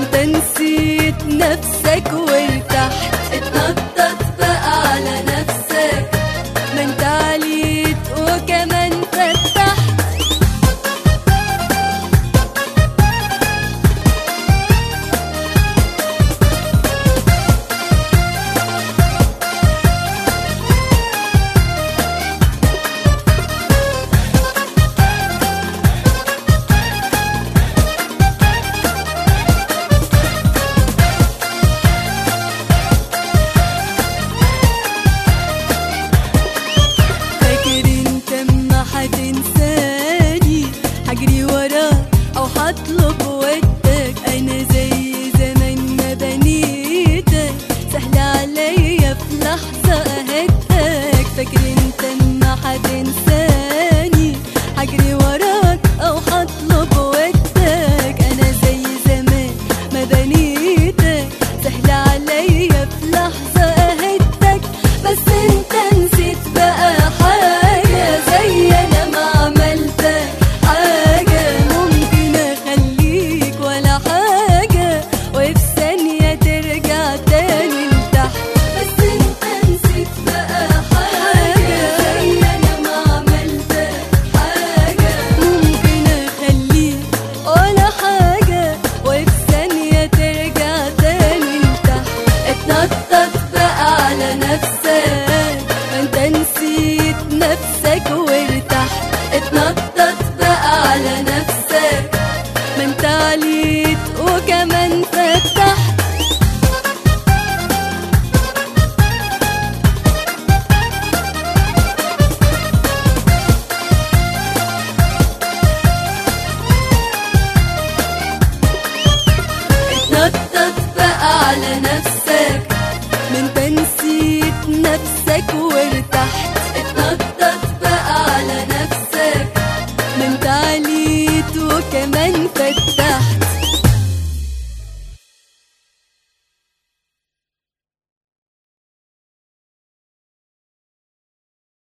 انت نسيت نفسك وارتحت اتنطط بقى على نفسك ما انت عليت وكمان فتحت فاكر انت ما هتنساني هجري وراك او هطلب ودك انا زي زمان ما بنيتك سهل عليا في لحظة اهدك فاكر انت ما هتنساني هجري وراك او هطلب ودك انا زي زمان ما بنيتك سهل عليا في لحظة اهدك بس انت نسيت بقى حاجة زي انا ما عملتك حاجة ممكن اخليك ولا حاجة وفي ثانية ترجع تاني لتحت بس انت نسيت بقى حاجة زي انا ما عملتك حاجة ممكن اخليك ولا حاجة وفي ثانية ترجع تاني لتحت اتنطط بقى على نفسك ما انت نسيت نفسك وارتحت اتنطط بقى على نفسك ما انت عليت وكمان فتحت اتنطط بقى على نفسك ما انت نسيت نفسك وارتحت اتنطط بقى على نفسك ما انت عليت وكمان فتحت